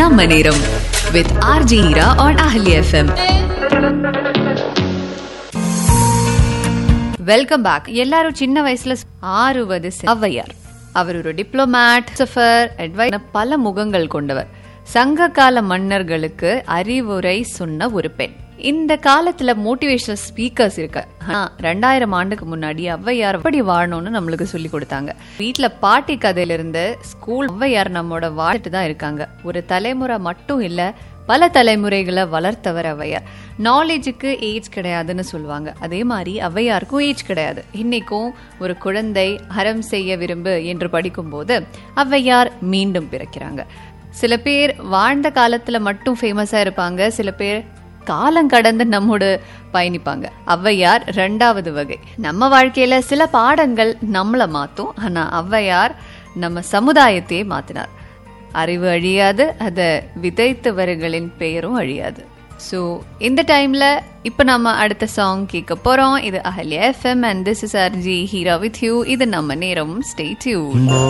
நம்ம நேரம் with RJ Heera on Ahalya FM welcome back எல்லாரும் சின்ன வயசுல ஆறுவது சி- ஔவையார் அவர் ஒரு டிப்ளோமேட் சஃபர் அட்வைஸ் பல முகங்கள் கொண்டவர் சங்க கால மன்னர்களுக்கு அறிவுரை சொன்ன ஒரு பெண் இந்த காலத்துல மோட்டிவேஷனல் ஸ்பீக்கர்ஸ் இருக்கு ஆனா ரெண்டாயிரம் ஆண்டுக்கு முன்னாடி ஔவையார் எப்படி வாழணும்னு நம்மளுக்கு சொல்லி கொடுத்தாங்க வீட்ல பாட்டி கதையில இருந்து ஸ்கூல் ஔவையார் நம்மோட வாழ்ந்துட்டு தான் இருக்காங்க ஒரு தலைமுறை மட்டும் இல்ல பல தலைமுறைகளை வளர்த்தவர் ஔவையார் நாலேஜுக்கு ஏஜ் கிடையாதுன்னு சொல்லுவாங்க அதே மாதிரி ஔவையாருக்கும் ஏஜ் கிடையாது இன்னைக்கும் ஒரு குழந்தை அறம் செய்ய விரும்பு என்று படிக்கும்போது ஔவையார் மீண்டும் பிறக்கிறாங்க சில பேர் வாழ்ந்த காலத்துல மட்டும் ஃபேமஸா இருப்பாங்க சில பேர் காலம் கடந்து நம்மோடு பயணிப்பாங்க ஔவையார் ரெண்டாவது வகை நம்ம வாழ்க்கையில சில பாடங்கள் நம்மள மாத்தும் ஆனா ஔவையார் நம்ம சமுதாயத்தையே மாத்தினார் அறிவு அழியாது அதை விதைத்தவர்களின் பெயரும் அழியாது ஸோ இந்த டைம்ல இப்போ நம்ம அடுத்த சாங் கேட்க போறோம் இது Ahalya FM and this is RJ Heera with you இது நம்ம நேரம் ஸ்டே டியூன்